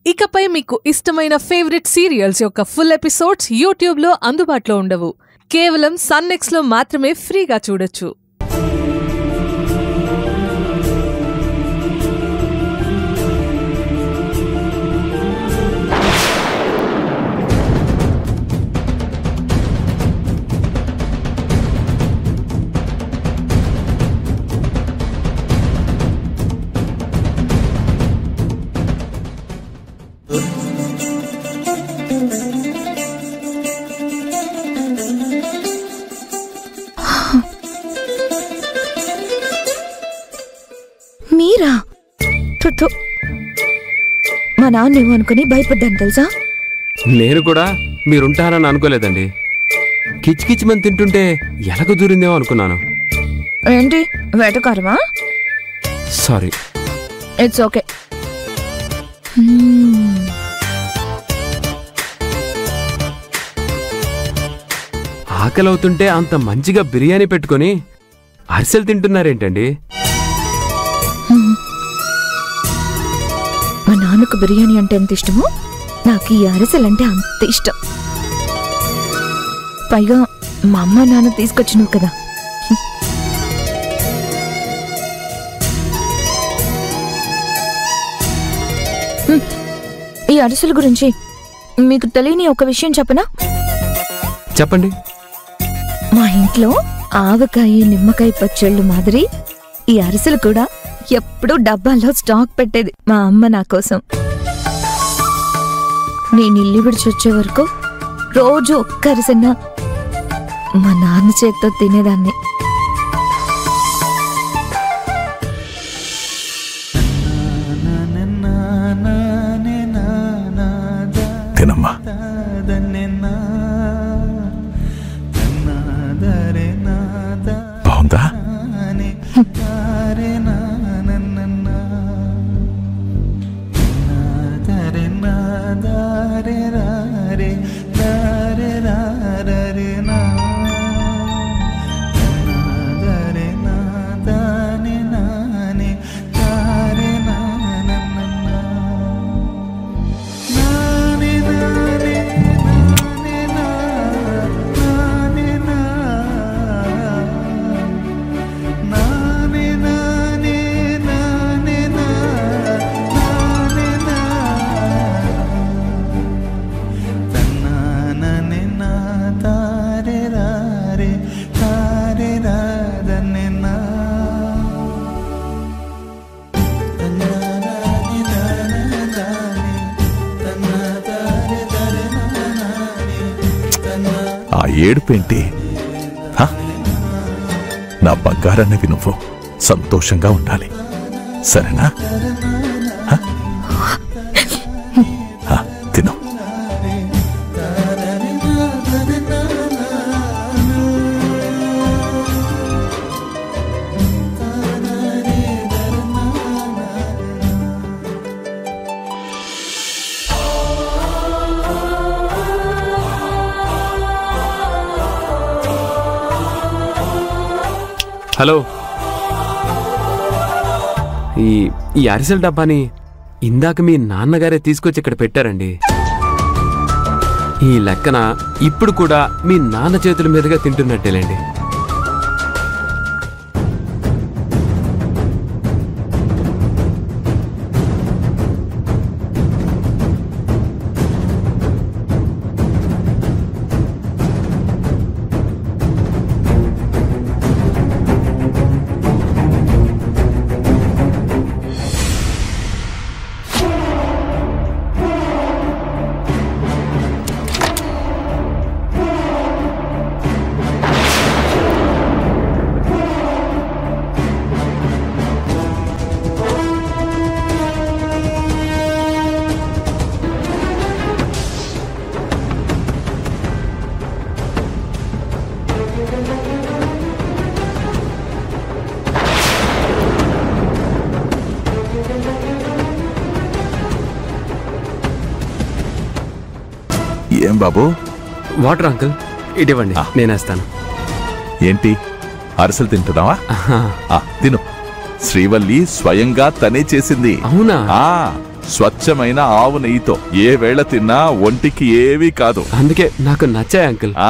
ఇకపై మీకు ఇష్టమైన ఫేవరెట్ సీరియల్స్ యొక్క ఫుల్ ఎపిసోడ్స్ యూట్యూబ్లో అందుబాటులో ఉండవు కేవలం సన్నెక్స్లో మాత్రమే ఫ్రీగా చూడొచ్చు మీరా థు, థు. మా నాన్నేమో అనుకుని భయపడ్డాను తెలుసా నేను కూడా మీరుంటారని అనుకోలేదండి కిచకిచమని తింటుంటే ఎలక దూరిందేమో అనుకున్నాను ఏంటి వేటకారమా సారీ ఇట్స్ ఓకే ఆకలి అవుతుంటే అంత మంచిగా బిర్యానీ పెట్టుకొని అరిసెలు తింటున్నారేంటండి మా నాన్నకు బిర్యానీ అంటే ఎంత ఇష్టమో నాకు ఈ అరిసెలు అంటే అంత ఇష్టం పైగా మా అమ్మ నాన్న తీసుకొచ్చినావు కదా హ్మ్. ఈ అరిసెల గురించి మీకు తెలియని ఒక విషయం చెప్పనా చెప్పండి మా ఇంట్లో ఆవకాయ నిమ్మకాయ పచ్చళ్ళు మాదిరి ఈ అరిసెలు కూడా ఎప్పుడూ డబ్బాల్లో స్టాక్ పెట్టేది మా అమ్మ నా కోసం నేను ఇల్లు విడిచి వచ్చే వరకు రోజు ఒక్క అరిసెన్న మా నాన్న చేత్తో తినేదాన్ని తినమ్మా బాగుందా ఆ ఏడుపేంటి హ? నా బంగారాన్ని నువ్వు సంతోషంగా ఉండాలి సరేనా హ? హ, తిను హలో ఈ ఈ అరిసెల డబ్బాని ఇందాక మీ నాన్నగారే తీసుకొచ్చి ఇక్కడ పెట్టారండి ఈ లెక్కన ఇప్పుడు కూడా మీ నాన్న చేతుల మీదుగా తింటున్నట్టేలేండి ఏం బాబు వాటర్ అంకుల్ ఇటివ్వండి ఆ. నేనేస్తాను ఏంటి అరిసెలు తింటున్నావా ఆహా. ఆ, తిను శ్రీవల్లి స్వయంగా తనే చేసింది అవునా ఆ స్వచ్ఛమైన ఆవు నెయ్యితో ఏ వేళ తిన్నా ఒంటికి ఏవీ కాదు అందుకే నాకు నచ్చాయి అంకుల్ ఆ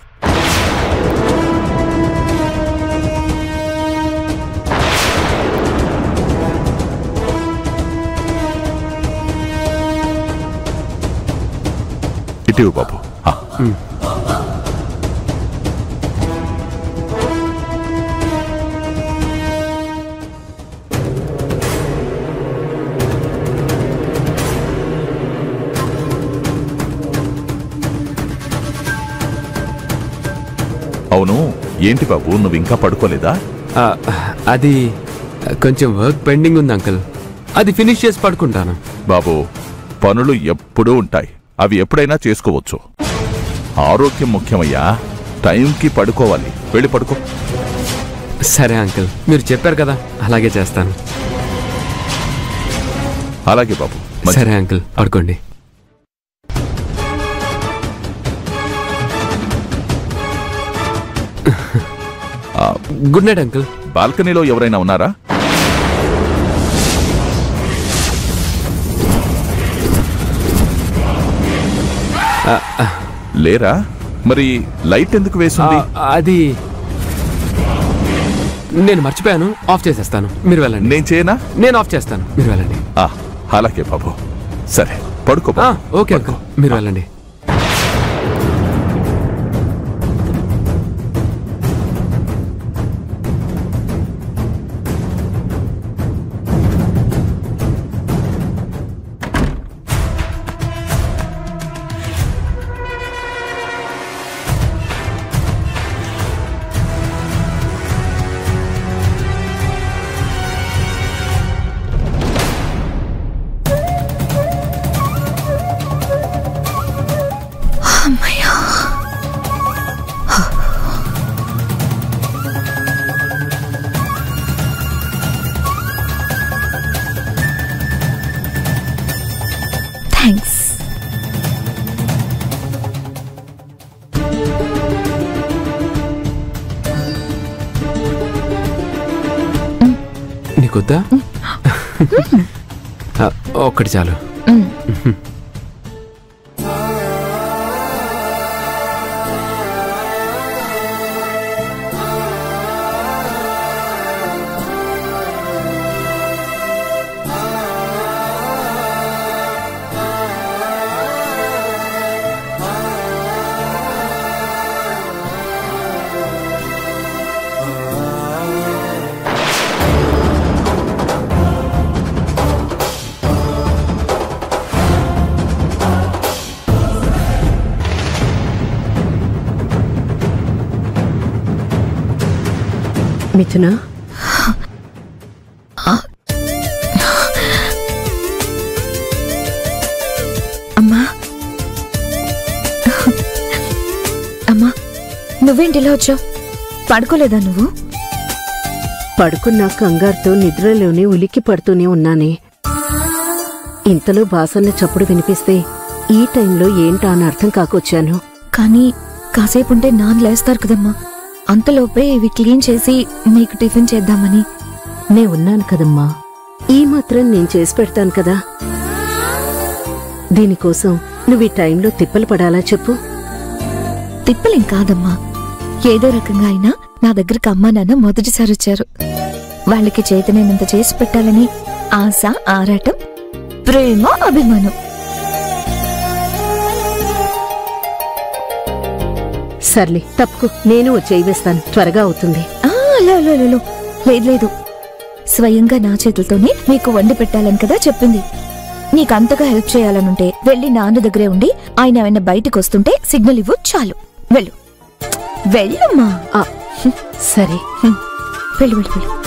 ఇటీవు బాబు ఆ. అవును ఏంటి బాబు నువ్వు ఇంకా పడుకోలేదా ఆ, అది కొంచెం వర్క్ పెండింగ్ ఉంది అంకుల్ అది ఫినిష్ చేసి పడుకుంటాను బాబు పనులు ఎప్పుడూ ఉంటాయి అవి ఎప్పుడైనా చేసుకోవచ్చు ఆరోగ్యం ముఖ్యమయ్యా టైంకి పడుకోవాలి వెళ్ళి పడుకో సరే అంకుల్ మీరు చెప్పారు కదా అలాగే చేస్తాను అలాగే బాబు మంచిది. సరే అంకుల్ పడుకోండి ఆ, గుడ్ నైట్ అంకుల్ బాల్కనీలో ఎవరైనా ఉన్నారా లేరా మరి లైట్ ఎందుకు ఆ, వేసింది అది నేను మర్చిపోయాను ఆఫ్ చేసేస్తాను మీరు వెళ్ళండి నేను చేయనా నేను ఆఫ్ చేస్తాను మీరు వెళ్ళండి ఆ, అలాగే బాబు సరే పడుకో ఆ, బాబు. ఓకే అంకుల్ మీరు వెళ్ళండి అమ్మయ్యా థ్యాంక్స్ నీకొద్దా ఆ, ఒక్కటి చాలు మిథున అమ్మా అమ్మా నువ్వేంటి ఇలా వచ్చావు పడుకోలేదా నువ్వు పడుకున్న కంగారుతో నిద్రలోనే ఉలిక్కి పడుతూనే ఉన్నానే ఇంతలో బాసన్న చప్పుడు వినిపిస్తే ఈ టైంలో ఏంటా అని అర్థం కాకొచ్చాను కానీ కాసేపు ఉంటే నాన్న లేస్తారు కదమ్మా అంతలోపే ఇవి క్లీన్ చేసి నీకు టిఫిన్ చేద్దామని నే ఉన్నాను కదమ్మా ఈ మాత్రం నేను చేసి పెడతాను కదా దీనికోసం నువ్వు ఈ టైంలో తిప్పలు పడాలా చెప్పు తిప్పలేం కాదమ్మా ఏదో రకంగా అయినా నా దగ్గరకు అమ్మా నాన్న మొదటిసారి వచ్చారు వాళ్ళకి చేతనైనంత చేసి పెట్టాలని ఆశ ఆరాటం ప్రేమ అభిమానం సర్లే తప్పుకు నేను ఓ చేయి వేస్తాను త్వరగా అవుతుంది ఆ, లో, లో, లో, లో. లేదు లేదు స్వయంగా నా చేతులతోనే మీకు వండి పెట్టాలని కదా చెప్పింది నీకంతగా హెల్ప్ చేయాలనుంటే వెళ్ళి నాన్న దగ్గరే ఉండి ఆయన ఏమైనా బయటకు వస్తుంటే సిగ్నల్ ఇవ్వు చాలు వెళ్ళు వెళ్ళమ్మా ఆ, సరే వెళ్ళు వెళ్ళు వెళ్ళు